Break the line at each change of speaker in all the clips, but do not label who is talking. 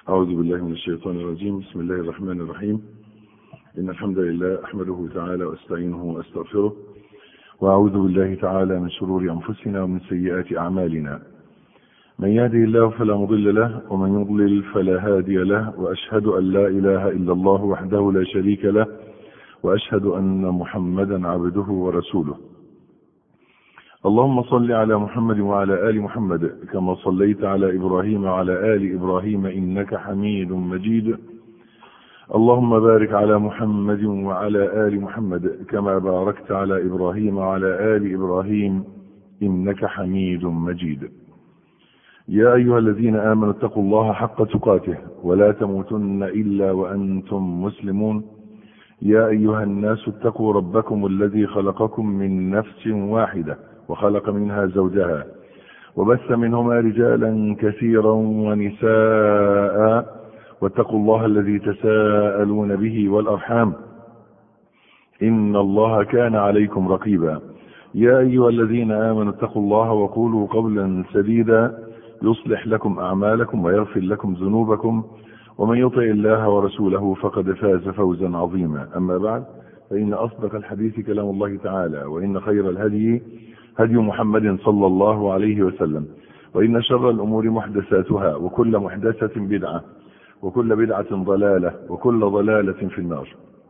أعوذ بالله من الشيطان الرجيم بسم الله الرحمن الرحيم إن الحمد لله أحمده تعالى وأستعينه وأستغفره وأعوذ بالله تعالى من شرور أنفسنا ومن سيئات أعمالنا من يهده الله فلا مضل له ومن يضلل فلا هادي له وأشهد أن لا إله إلا الله وحده لا شريك له وأشهد أن محمدا عبده ورسوله اللهم صل على محمد وعلى آل محمد كما صليت على إبراهيم وعلى آل إبراهيم إنك حميد مجيد اللهم بارك على محمد وعلى آل محمد كما باركت على إبراهيم وعلى آل إبراهيم إنك حميد مجيد يا أيها الذين آمنوا اتقوا الله حق تقاته ولا تموتن إلا وأنتم مسلمون يا أيها الناس اتقوا ربكم الذي خلقكم من نفس واحدة وخلق منها زوجها وبث منهما رجالا كثيرا ونساء واتقوا الله الذي تساءلون به والأرحام إن الله كان عليكم رقيبا يا أيها الذين آمنوا اتقوا الله وقولوا قولا سديدا يصلح لكم أعمالكم ويغفر لكم ذنوبكم ومن يطع الله ورسوله فقد فاز فوزا عظيما أما بعد فإن أصدق الحديث كلام الله تعالى وإن خير الهدي هدي محمد صلى الله عليه وسلم وإن شر الأمور محدثاتها وكل محدثة بدعة وكل بدعة ضلالة وكل ضلالة في النار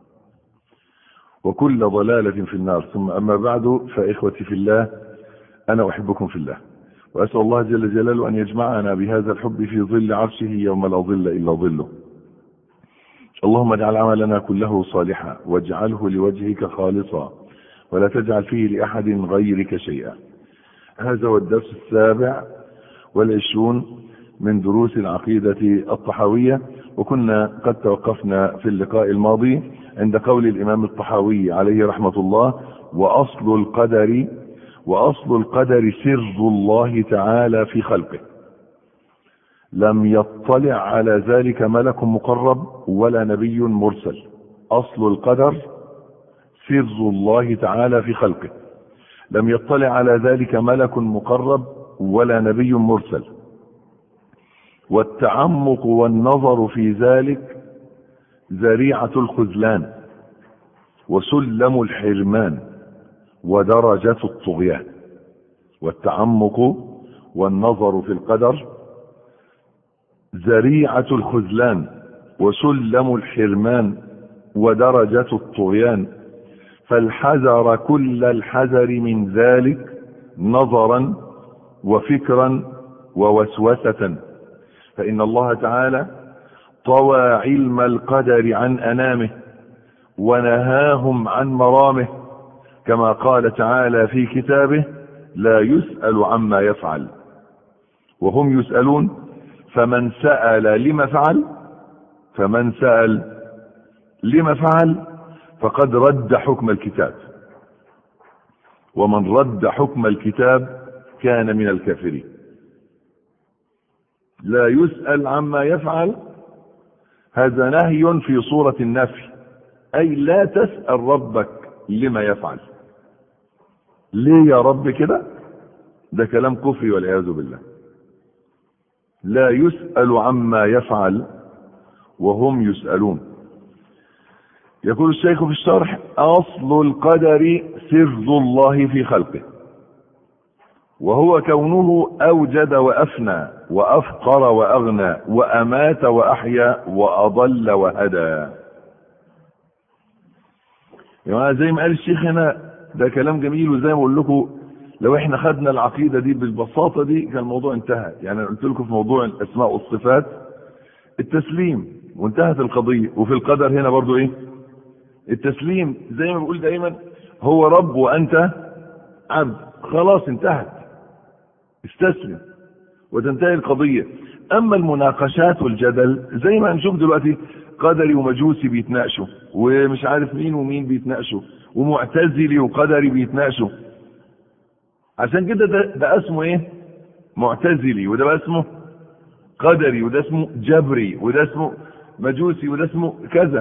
وكل ضلالة في النار ثم أما بعد فإخوتي في الله أنا أحبكم في الله وأسأل الله جل جلاله أن يجمعنا بهذا الحب في ظل عرشه يوم لا ظل إلا ظله اللهم اجعل عملنا كله صالحا واجعله لوجهك خالصا ولا تجعل فيه لأحد غيرك شيئا هذا هو الدرس السابع والعشرون من دروس العقيدة الطحاوية وكنا قد توقفنا في اللقاء الماضي عند قول الإمام الطحاوي عليه رحمة الله وأصل القدر وأصل القدر سر الله تعالى في خلقه لم يطلع على ذلك ملك مقرب ولا نبي مرسل أصل القدر سر الله تعالى في خلقه لم يطلع على ذلك ملك مقرب ولا نبي مرسل والتعمق والنظر في ذلك ذريعة الخذلان وسلم الحرمان ودرجة الطغيان والتعمق والنظر في القدر ذريعة الخذلان وسلم الحرمان ودرجة الطغيان فالحذر كل الحذر من ذلك نظرا وفكرا ووسوسة فإن الله تعالى طوى علم القدر عن أنامه ونهاهم عن مرامه كما قال تعالى في كتابه لا يسأل عما يفعل وهم يسألون فمن سأل لما فعل فمن سأل لما فعل فقد رد حكم الكتاب ومن رد حكم الكتاب كان من الكافرين لا يسأل عما يفعل هذا نهي في صورة النفي أي لا تسأل ربك لما يفعل ليه يا رب كده ده كلام كفري والعياذ بالله لا يسأل عما يفعل وهم يسألون يقول الشيخ في الشرح أصل القدر سر الله في خلقه وهو كونه أوجد وأفنى وأفقر وأغنى وأمات وأحيا وأضل وهدى يعني زي ما قال الشيخ هنا ده كلام جميل وزي ما اقول لكم لو احنا خدنا العقيدة دي بالبساطة دي كان الموضوع انتهى يعني انا قلت لكم في موضوع الاسماء والصفات التسليم وانتهت القضية وفي القدر هنا برضو ايه التسليم زي ما بقول دايما هو رب وانت عبد خلاص انتهت استسلم وتنتهي القضية اما المناقشات والجدل زي ما هنشوف دلوقتي قدري ومجوسي بيتناقشوا ومش عارف مين ومين بيتناقشوا ومعتزلي وقدري بيتناقشوا عشان كده ده, ده اسمه ايه معتزلي وده بقى اسمه قدري وده اسمه جبري وده اسمه مجوسي وده اسمه كذا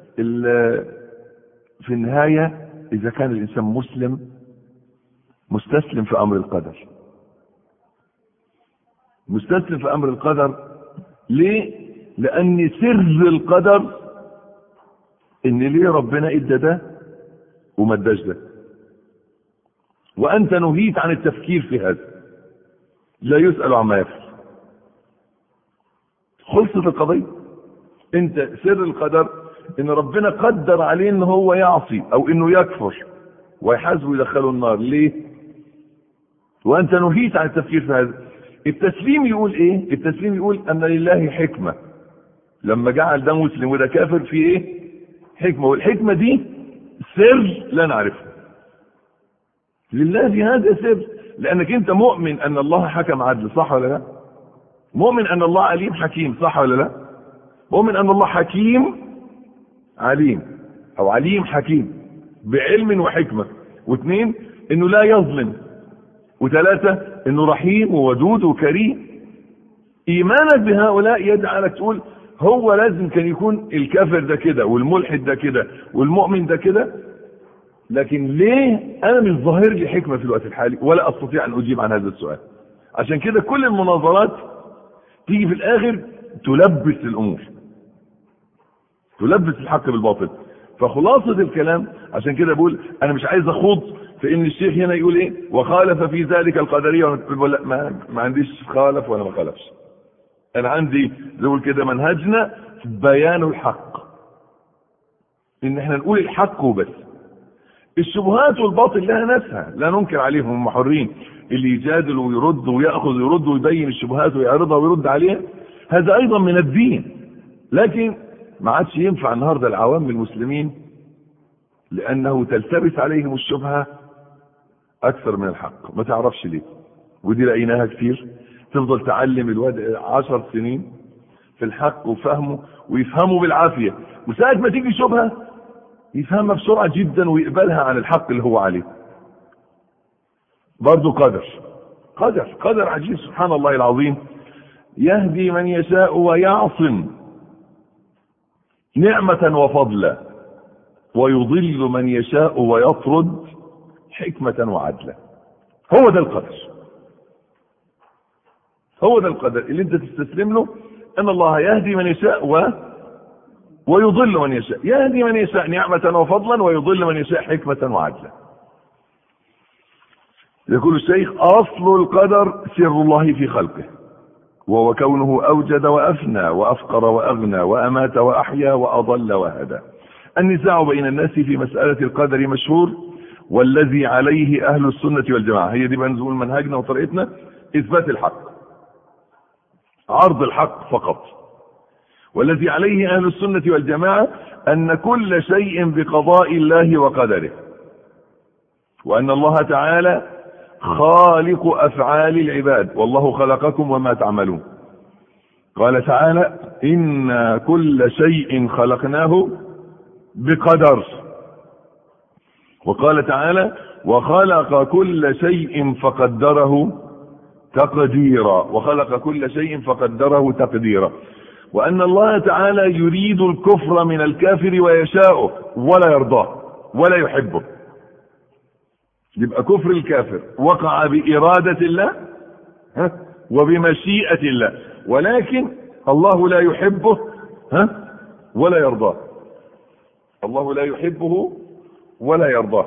في النهاية اذا كان الانسان مسلم مستسلم في امر القدر مستسلم في امر القدر ليه لان سر القدر ان ليه ربنا ادى ده وما اداش ده وانت نهيت عن التفكير في هذا لا يسأل عما يفعل خلصت القضية انت سر القدر ان ربنا قدر عليه ان هو يعصي او انه يكفر ويحاسبه يدخله النار ليه وانت نهيت عن التفكير في هذا التسليم يقول ايه التسليم يقول ان لله حكمة لما جعل ده مسلم وده كافر في ايه حكمة والحكمة دي سر لا نعرفه لله في هذا سر لانك انت مؤمن ان الله حكم عدل صح ولا لا مؤمن ان الله عليم حكيم صح ولا لا مؤمن ان الله حكيم عليم او عليم حكيم بعلم وحكمة واثنين انه لا يظلم وثلاثة انه رحيم وودود وكريم ايمانك بهؤلاء يجعلك تقول هو لازم كان يكون الكافر ده كده والملحد ده كده والمؤمن ده كده لكن ليه انا مش ظاهر لي حكمة في الوقت الحالي ولا استطيع ان اجيب عن هذا السؤال عشان كده كل المناظرات تيجي في الاخر تلبس الامور تلبس الحق بالباطل فخلاصة الكلام عشان كده بقول انا مش عايز اخوض في ان الشيخ هنا يقول ايه وخالف في ذلك القدرية ولا ما, ما عنديش خالف ولا ما خالفش انا عندي زي كده منهجنا بيان الحق ان احنا نقول الحق وبس الشبهات والباطل لها ناسها لا ننكر عليهم هم حرين اللي يجادل ويرد ويأخذ ويرد ويبين الشبهات ويعرضها ويرد عليها هذا ايضا من الدين لكن ما عادش ينفع النهارده العوام المسلمين لانه تلتبس عليهم الشبهه اكثر من الحق ما تعرفش ليه ودي لقيناها كتير تفضل تعلم الواد عشر سنين في الحق وفهمه ويفهمه بالعافيه وساعه ما تيجي شبهه يفهمها بسرعه جدا ويقبلها عن الحق اللي هو عليه برضه قدر قدر قدر عجيب سبحان الله العظيم يهدي من يشاء ويعصم نعمة وفضلا ويضل من يشاء ويطرد حكمة وعدلا هو ده القدر هو ده القدر اللي انت تستسلم له ان الله يهدي من يشاء و ويضل من يشاء يهدي من يشاء نعمة وفضلا ويضل من يشاء حكمة وعدلا يقول الشيخ اصل القدر سر الله في خلقه وهو كونه أوجد وأفنى وأفقر وأغنى وأمات وأحيا وأضل وهدى النزاع بين الناس في مسألة القدر مشهور والذي عليه أهل السنة والجماعة هي دي بقى نزول منهجنا وطريقتنا إثبات الحق عرض الحق فقط والذي عليه أهل السنة والجماعة أن كل شيء بقضاء الله وقدره وأن الله تعالى خالق افعال العباد والله خلقكم وما تعملون قال تعالى ان كل شيء خلقناه بقدر وقال تعالى وخلق كل شيء فقدره تقديرا وخلق كل شيء فقدره تقديرا وان الله تعالى يريد الكفر من الكافر ويشاءه ولا يرضاه ولا يحبه يبقى كفر الكافر وقع بإرادة الله ها وبمشيئة الله ولكن الله لا يحبه ها ولا يرضاه الله لا يحبه ولا يرضاه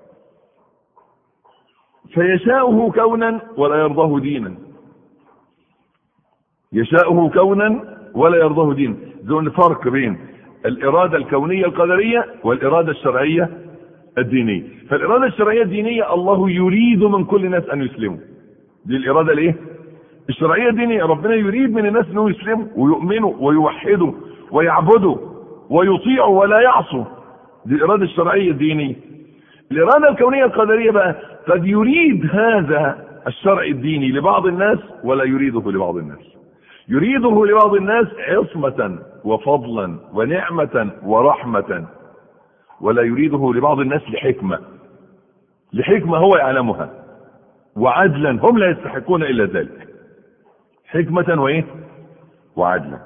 فيشاؤه كونا ولا يرضاه دينا يشاؤه كونا ولا يرضاه دينا دون فرق بين الإرادة الكونية القدرية والإرادة الشرعية الدينية فالإرادة الشرعية الدينية الله يريد من كل الناس أن يسلموا دي الإرادة الإيه الشرعية الدينية ربنا يريد من الناس أنه يسلموا ويؤمنوا ويوحدوا ويعبدوا ويطيعوا ولا يعصوا دي الإرادة الشرعية الدينية الإرادة الكونية القدرية بقى قد يريد هذا الشرع الديني لبعض الناس ولا يريده لبعض الناس يريده لبعض الناس عصمة وفضلا ونعمة ورحمة ولا يريده لبعض الناس لحكمة لحكمة هو يعلمها وعدلا هم لا يستحقون إلا ذلك حكمة وإيه وعدلا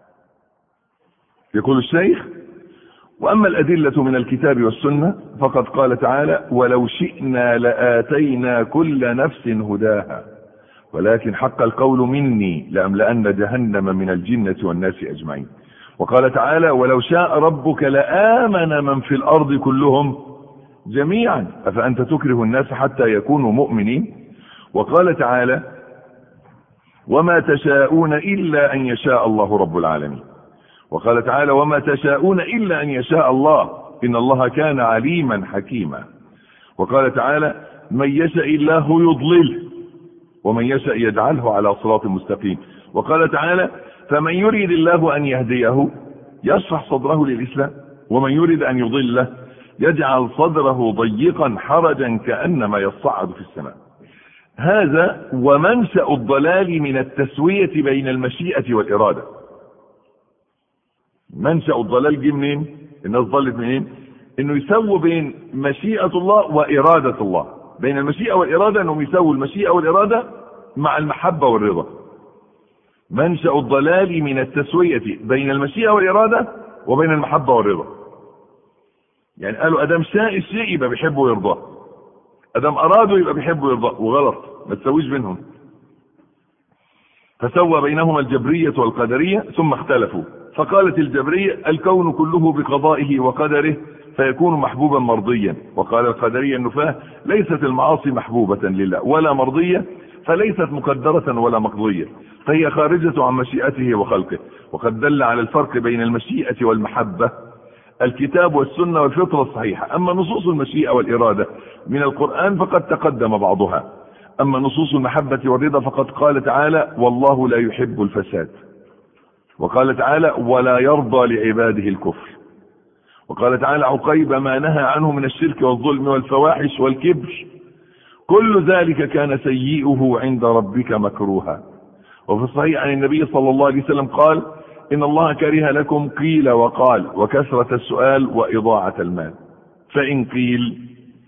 يقول الشيخ وأما الأدلة من الكتاب والسنة فقد قال تعالى ولو شئنا لآتينا كل نفس هداها ولكن حق القول مني لأملأن جهنم من الجنة والناس أجمعين وقال تعالى ولو شاء ربك لآمن من في الأرض كلهم جميعا أفأنت تكره الناس حتى يكونوا مؤمنين وقال تعالى وما تشاءون إلا أن يشاء الله رب العالمين وقال تعالى وما تشاءون إلا أن يشاء الله إن الله كان عليما حكيما وقال تعالى من يشاء الله يضلله ومن يشاء يجعله على صراط مستقيم وقال تعالى فمن يريد الله أن يهديه يشرح صدره للإسلام ومن يريد أن يضله يجعل صدره ضيقا حرجا كأنما يصعد في السماء هذا ومنشأ الضلال من التسوية بين المشيئة والإرادة منشأ الضلال جه منين الناس ضلت منين انه يسووا بين مشيئة الله وإرادة الله بين المشيئة والإرادة انهم يسووا المشيئة والإرادة مع المحبة والرضا منشأ الضلال من التسوية بين المشيئة والإرادة وبين المحبة والرضا يعني قالوا ادم شاء الشيء يبقى بيحبه ويرضاه ادم اراده يبقى بيحبه ويرضاه وغلط ما تسويش بينهم فسوى بينهما الجبرية والقدرية ثم اختلفوا فقالت الجبرية الكون كله بقضائه وقدره فيكون محبوبا مرضيا وقال القدرية النفاه ليست المعاصي محبوبة لله ولا مرضية فليست مقدرة ولا مقضية فهي خارجة عن مشيئته وخلقه وقد دل على الفرق بين المشيئة والمحبة الكتاب والسنة والفطرة الصحيحة أما نصوص المشيئة والإرادة من القرآن فقد تقدم بعضها أما نصوص المحبة والرضا فقد قال تعالى والله لا يحب الفساد وقال تعالى ولا يرضى لعباده الكفر وقال تعالى عقيب ما نهى عنه من الشرك والظلم والفواحش والكبر كل ذلك كان سيئه عند ربك مكروها وفي الصحيح عن النبي صلى الله عليه وسلم قال إن الله كره لكم قيل وقال وكثرة السؤال وإضاعة المال فإن قيل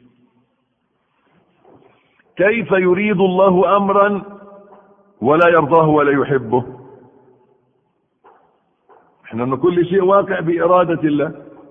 كيف يريد الله أمرا ولا يرضاه ولا يحبه احنا ان كل شيء واقع بإرادة الله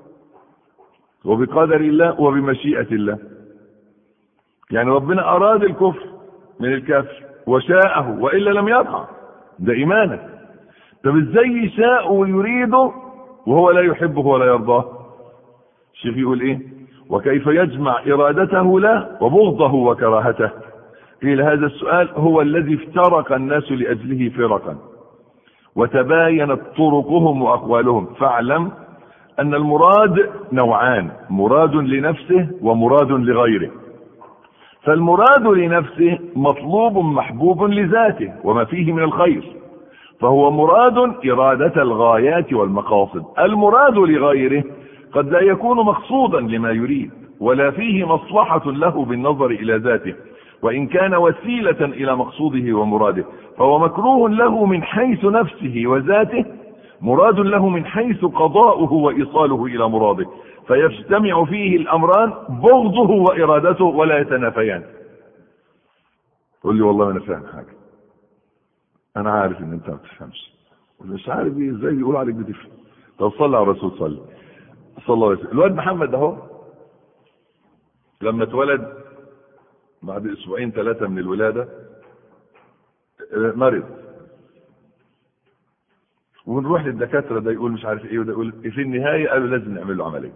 وبقدر الله وبمشيئة الله يعني ربنا أراد الكفر من الكافر وشاءه وإلا لم يقع ده إيمانك طب ازاي يشاء ويريده وهو لا يحبه ولا يرضاه الشيخ يقول ايه وكيف يجمع ارادته له وبغضه وكراهته قيل هذا السؤال هو الذي افترق الناس لاجله فرقا وتباينت طرقهم واقوالهم فاعلم ان المراد نوعان مراد لنفسه ومراد لغيره فالمراد لنفسه مطلوب محبوب لذاته وما فيه من الخير فهو مراد إرادة الغايات والمقاصد المراد لغيره قد لا يكون مقصودا لما يريد ولا فيه مصلحة له بالنظر إلى ذاته وإن كان وسيلة إلى مقصوده ومراده فهو مكروه له من حيث نفسه وذاته مراد له من حيث قضاؤه وإيصاله إلى مراده فيجتمع فيه الأمران بغضه وإرادته ولا يتنافيان قل لي والله أنا فاهم حاجة انا عارف ان انت ما بتفهمش مش عارف ايه ازاي بيقولوا عليك بتفهم طب صلي على الرسول صلي صلى الله عليه وسلم الواد محمد ده اهو لما اتولد بعد اسبوعين ثلاثه من الولاده مرض ونروح للدكاتره ده يقول مش عارف ايه وده يقول في النهايه قالوا لازم نعمل له عمليه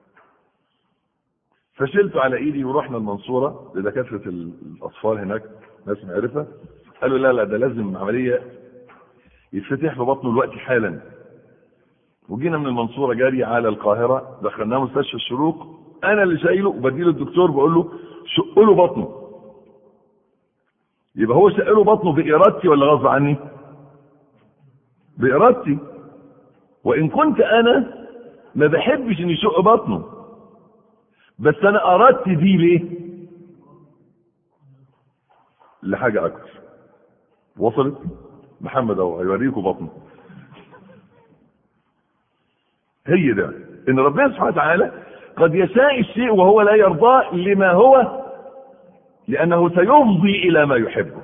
فشلته على ايدي ورحنا المنصوره لدكاتره الاطفال هناك ناس معرفه قالوا لا لا ده لازم عملية يتفتح في بطنه الوقت حالا وجينا من المنصورة جاري على القاهرة دخلناه مستشفى الشروق انا اللي شايله وبديله الدكتور بقول له شق له بطنه يبقى هو شق له بطنه بإرادتي ولا غصب عني بإرادتي وإن كنت أنا ما بحبش إن يشق بطنه بس أنا أردت دي ليه لحاجة أكتر وصلت محمد اهو هيوريكم بطنه هي ده ان ربنا سبحانه وتعالى قد يشاء الشيء وهو لا يرضاه لما هو لانه سيفضي الى ما يحبه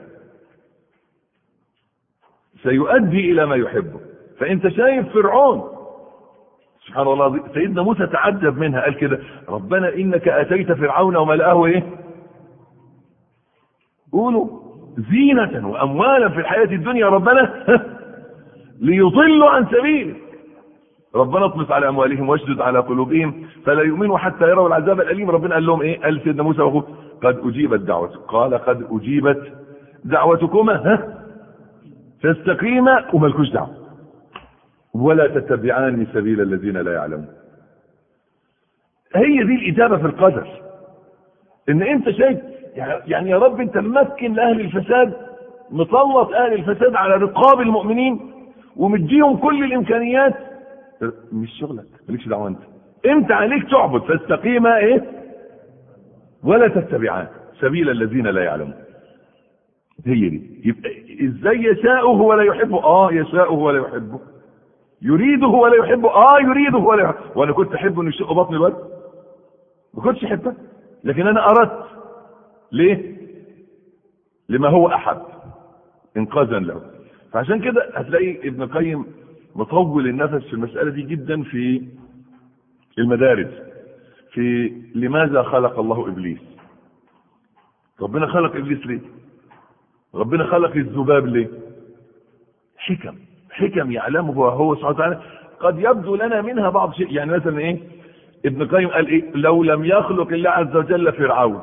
سيؤدي الى ما يحبه فانت شايف فرعون سبحان الله سيدنا موسى تعجب منها قال كده ربنا انك اتيت فرعون وملأه ايه قولوا زينة وأموالا في الحياة الدنيا ربنا ليضلوا عن سبيلك ربنا اطمس على أموالهم واشدد على قلوبهم فلا يؤمنوا حتى يروا العذاب الأليم ربنا قال لهم إيه قال سيدنا موسى وأخوه قد أجيبت دعوتك قال قد أجيبت دعوتكما ها فاستقيما وملكوش دعوة ولا تتبعان سبيل الذين لا يعلمون هي دي الإجابة في القدر إن أنت شايف يعني يا رب أنت ممكن لأهل الفساد مسلط أهل الفساد على رقاب المؤمنين ومديهم كل الإمكانيات مش شغلك مالكش دعوة أنت أنت عليك تعبد فاستقيما إيه ولا تتبعان سبيل الذين لا يعلمون هي دي يبقى ازاي يشاءه ولا يحبه اه يشاءه ولا يحبه يريده ولا يحبه اه يريده ولا يحبه وانا كنت احبه انه يشق بطن الواد ما كنتش احبه لكن انا اردت ليه لما هو احب انقاذا له فعشان كده هتلاقي ابن القيم مطول النفس في المسألة دي جدا في المدارس في لماذا خلق الله ابليس ربنا خلق ابليس ليه ربنا خلق الذباب ليه حكم حكم يعلمه هو سبحانه وتعالى قد يبدو لنا منها بعض شيء يعني مثلا ايه ابن القيم قال ايه لو لم يخلق الله عز وجل فرعون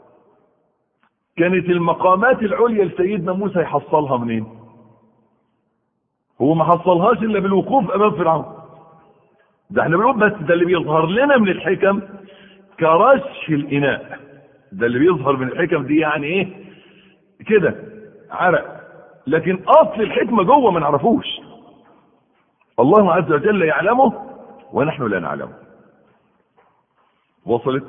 كانت المقامات العليا لسيدنا موسى يحصلها منين هو ما حصلهاش الا بالوقوف امام فرعون ده احنا بنقول بس ده اللي بيظهر لنا من الحكم كرش الاناء ده اللي بيظهر من الحكم دي يعني ايه كده عرق لكن اصل الحكمه جوه ما نعرفوش الله عز وجل يعلمه ونحن لا نعلمه وصلت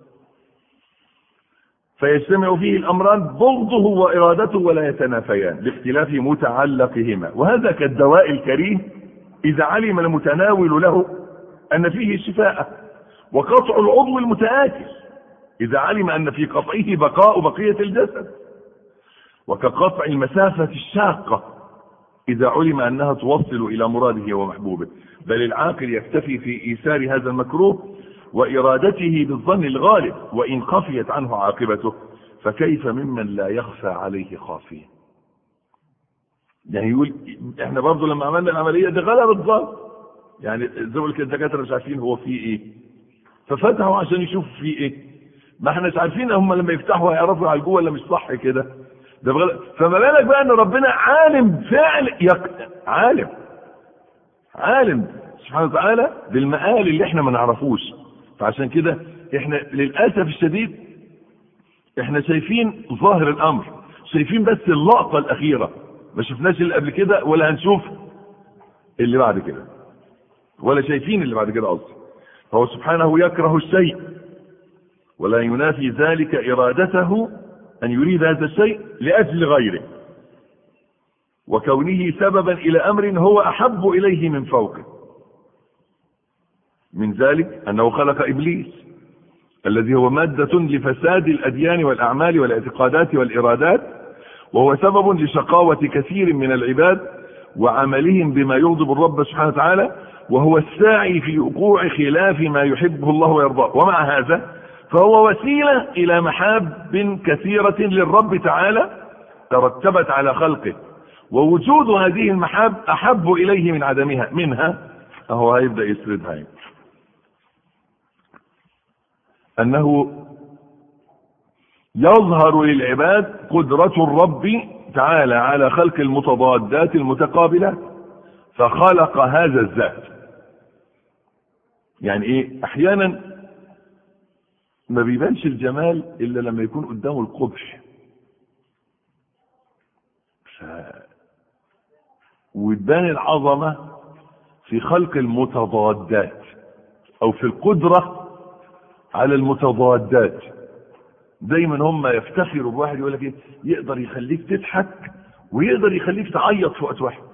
فيجتمع فيه الامران بغضه وارادته ولا يتنافيان لاختلاف متعلقهما وهذا كالدواء الكريه اذا علم المتناول له ان فيه شفاء وقطع العضو المتآكل اذا علم ان في قطعه بقاء بقيه الجسد وكقطع المسافة الشاقة إذا علم أنها توصل إلى مراده ومحبوبه بل العاقل يكتفي في إيثار هذا المكروه وإرادته بالظن الغالب وإن خفيت عنه عاقبته فكيف ممن لا يخفى عليه خافية يعني يقول احنا برضو لما عملنا العملية دي غلب الظن يعني زي ما قلت الدكاترة مش عارفين هو فيه ايه ففتحوا عشان يشوفوا فيه ايه ما احناش عارفين هم لما يفتحوا هيعرفوا يعالجوه ولا مش صح كده ده بغل... فما بالك بقى ان ربنا عالم فعل يق... عالم عالم سبحانه وتعالى بالمقال اللي احنا ما نعرفوش فعشان كده احنا للاسف الشديد احنا شايفين ظاهر الامر شايفين بس اللقطه الاخيره ما شفناش اللي قبل كده ولا هنشوف اللي بعد كده ولا شايفين اللي بعد كده قصدي فهو سبحانه يكره الشيء ولا ينافي ذلك ارادته أن يريد هذا الشيء لأجل غيره وكونه سببا إلى أمر هو أحب إليه من فوقه من ذلك أنه خلق إبليس الذي هو مادة لفساد الأديان والأعمال والاعتقادات والإرادات وهو سبب لشقاوة كثير من العباد وعملهم بما يغضب الرب سبحانه وتعالى وهو الساعي في وقوع خلاف ما يحبه الله ويرضاه ومع هذا فهو وسيلة إلى محاب كثيرة للرب تعالى ترتبت على خلقه ووجود هذه المحاب أحب إليه من عدمها منها أهو هيبدأ يسردها أنه يظهر للعباد قدرة الرب تعالى على خلق المتضادات المتقابلة فخلق هذا الذات يعني ايه احيانا ما بيبانش الجمال الا لما يكون قدامه القبح ف... وتبان العظمه في خلق المتضادات او في القدره على المتضادات دايما هم يفتخروا بواحد يقول لك ايه يقدر يخليك تضحك ويقدر يخليك تعيط في وقت واحد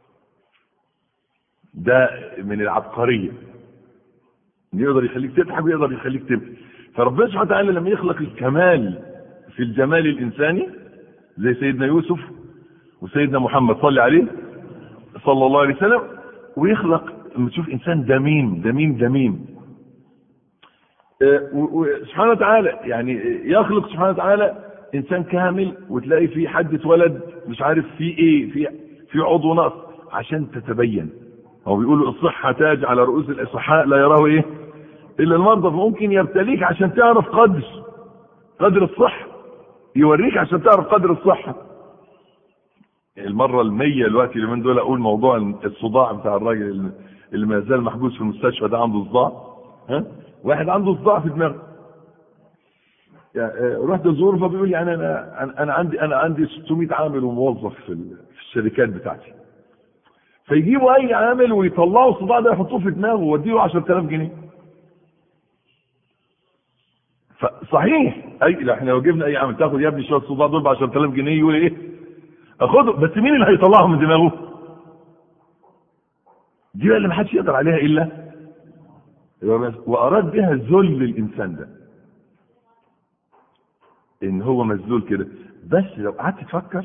ده من العبقريه يقدر يخليك تضحك ويقدر يخليك تبكي فربنا سبحانه وتعالى لما يخلق الكمال في الجمال الانساني زي سيدنا يوسف وسيدنا محمد صلى عليه صلى الله عليه وسلم ويخلق لما تشوف انسان دميم دميم دميم سبحانه وتعالى يعني يخلق سبحانه وتعالى انسان كامل وتلاقي في حد اتولد مش عارف في ايه في في عضو نقص عشان تتبين هو بيقولوا الصحة تاج على رؤوس الاصحاء لا يراه ايه الا المرضى فممكن يبتليك عشان تعرف قدر قدر الصحة يوريك عشان تعرف قدر الصحة المرة المية دلوقتي اليومين دول اقول موضوع الصداع بتاع الراجل اللي ما زال محبوس في المستشفى ده عنده صداع ها واحد عنده صداع في دماغه يعني رحت ازوره فبيقول لي انا انا انا عندي انا عندي 600 عامل وموظف في في الشركات بتاعتي فيجيبوا اي عامل ويطلعوا الصداع ده يحطوه في دماغه ويديله 10000 جنيه فصحيح اي لا احنا لو جبنا اي عامل تاخد يا ابني شويه صداع دول ب 10000 جنيه يقول ايه اخده بس مين اللي هيطلعهم من دماغه دي بقى اللي ما حدش يقدر عليها الا واراد بها ذل الانسان ده ان هو مذلول كده بس لو قعدت تفكر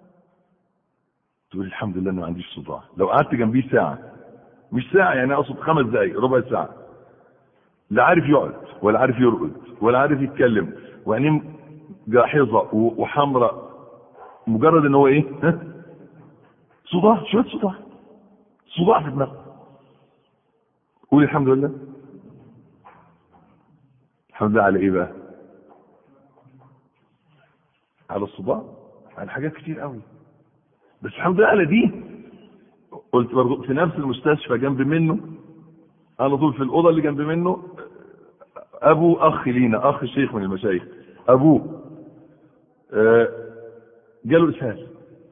تقول الحمد لله انا ما عنديش صداع لو قعدت جنبيه ساعه مش ساعه يعني اقصد خمس دقائق ربع ساعه لا عارف يقعد ولا عارف يرقد ولا عارف يتكلم وعينيه جاحظه وحمراء مجرد ان هو ايه ها صداع شويه صداع صداع في دماغه قول الحمد لله الحمد لله على ايه بقى على الصداع على حاجات كتير قوي بس الحمد لله على دي قلت برضه في نفس المستشفى جنب منه على طول في الاوضه اللي جنب منه ابو اخ لينا اخ شيخ من المشايخ ابوه آه جاله اسهال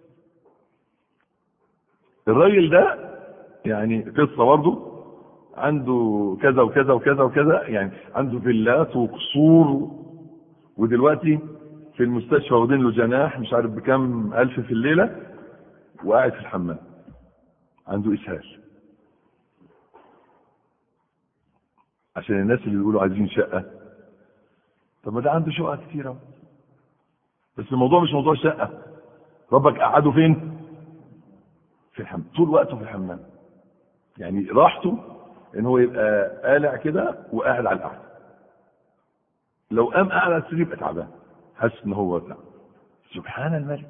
الراجل ده يعني قصه برضه عنده كذا وكذا وكذا وكذا يعني عنده فيلات وقصور ودلوقتي في المستشفى واخدين له جناح مش عارف بكام الف في الليله وقاعد في الحمام عنده اسهال عشان الناس اللي بيقولوا عايزين شقه طب ما ده عنده شقق كتيره بس الموضوع مش موضوع شقه ربك قعده فين في الحمام طول وقته في الحمام يعني راحته ان هو يبقى قالع كده وقاعد على القعده لو قام قاعد على السرير يبقى تعبان حاسس ان هو تعب سبحان الملك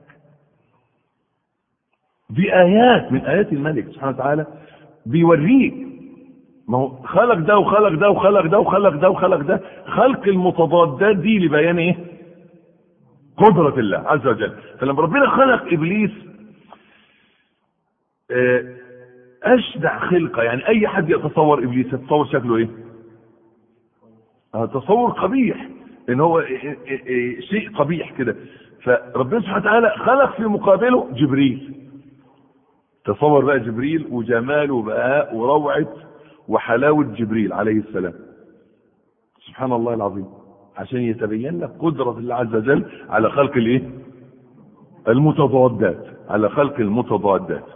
دي ايات من ايات الملك سبحانه وتعالى بيوريك ما هو خلق ده وخلق ده وخلق ده وخلق ده وخلق ده خلق المتضادات دي لبيان ايه قدرة الله عز وجل فلما ربنا خلق ابليس اشدع خلقه يعني اي حد يتصور ابليس يتصور شكله ايه تصور قبيح ان هو شيء قبيح كده فربنا سبحانه وتعالى خلق في مقابله جبريل تصور بقى جبريل وجمال وبهاء وروعه وحلاوه جبريل عليه السلام سبحان الله العظيم عشان يتبين لك قدرة الله عز وجل على خلق الايه المتضادات على خلق المتضادات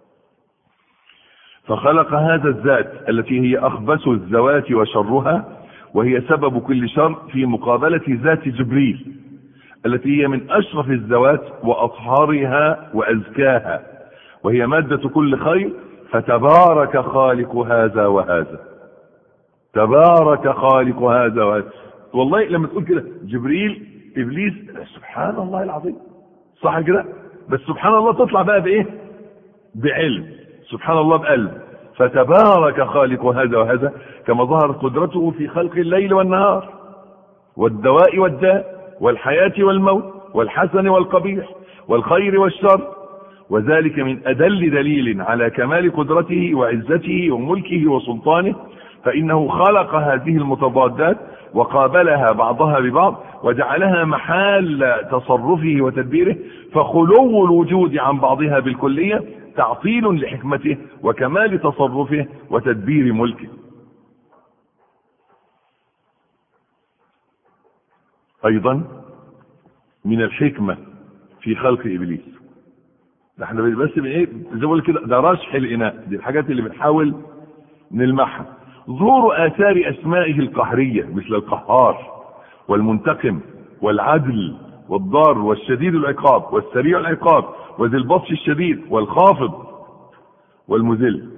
فخلق هذا الذات التي هي اخبث الذوات وشرها وهي سبب كل شر في مقابلة ذات جبريل التي هي من اشرف الذوات واطهارها وازكاها وهي مادة كل خير فتبارك خالق هذا وهذا تبارك خالق هذا وهذا والله لما تقول كده جبريل ابليس سبحان الله العظيم صح كده بس سبحان الله تطلع بقى بايه بعلم سبحان الله بقلب فتبارك خالق هذا وهذا كما ظهرت قدرته في خلق الليل والنهار والدواء والداء والحياة والموت والحسن والقبيح والخير والشر وذلك من أدل دليل على كمال قدرته وعزته وملكه وسلطانه فإنه خلق هذه المتضادات وقابلها بعضها ببعض وجعلها محال تصرفه وتدبيره فخلو الوجود عن بعضها بالكلية تعطيل لحكمته وكمال تصرفه وتدبير ملكه ايضا من الحكمة في خلق ابليس ده احنا بس من ايه زي ما بقول كده ده رشح الاناء دي الحاجات اللي بنحاول نلمحها ظهور اثار اسمائه القهرية مثل القهار والمنتقم والعدل والضار والشديد العقاب والسريع العقاب وذي البطش الشديد والخافض والمذل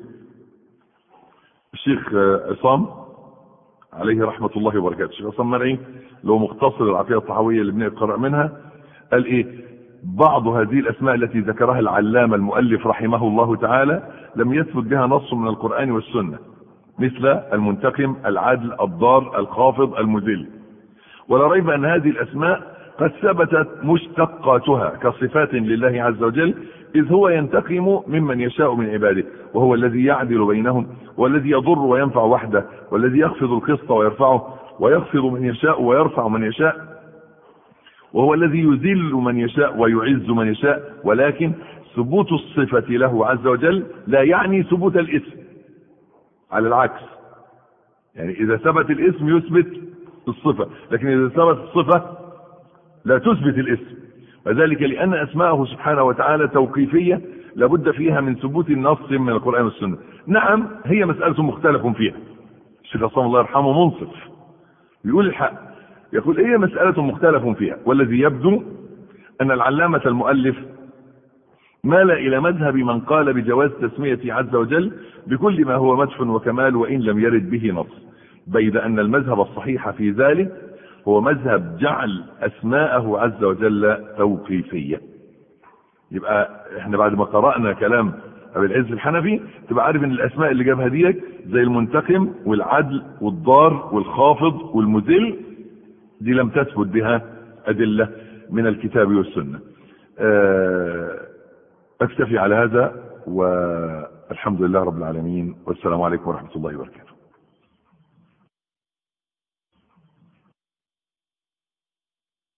الشيخ عصام عليه رحمة الله وبركاته الشيخ عصام مرعي له مختصر العقيدة الطحاوية اللي بنقرأ منها قال ايه بعض هذه الاسماء التي ذكرها العلامة المؤلف رحمه الله تعالى لم يثبت بها نص من القرآن والسنة مثل المنتقم العدل الضار الخافض المذل ولا ريب ان هذه الاسماء قد ثبتت مشتقاتها كصفات لله عز وجل إذ هو ينتقم ممن يشاء من عباده وهو الذي يعدل بينهم والذي يضر وينفع وحده والذي يخفض القسط ويرفعه ويخفض من يشاء ويرفع من يشاء وهو الذي يذل من يشاء ويعز من يشاء ولكن ثبوت الصفة له عز وجل لا يعني ثبوت الاسم على العكس يعني إذا ثبت الاسم يثبت الصفة لكن إذا ثبت الصفة لا تثبت الاسم وذلك لأن أسماءه سبحانه وتعالى توقيفية لابد فيها من ثبوت النص من القرآن والسنة نعم هي مسألة مختلف فيها الشيخ عصام الله يرحمه منصف يقول الحق يقول هي مسألة مختلف فيها والذي يبدو أن العلامة المؤلف مال إلى مذهب من قال بجواز تسمية عز وجل بكل ما هو مدح وكمال وإن لم يرد به نص بيد أن المذهب الصحيح في ذلك هو مذهب جعل أسماءه عز وجل توقيفية يبقى احنا بعد ما قرأنا كلام أبي العز الحنفي تبقى عارف ان الأسماء اللي جابها ديت زي المنتقم والعدل والضار والخافض والمذل دي لم تثبت بها أدلة من الكتاب والسنة أكتفي على هذا والحمد لله رب العالمين والسلام عليكم ورحمة الله وبركاته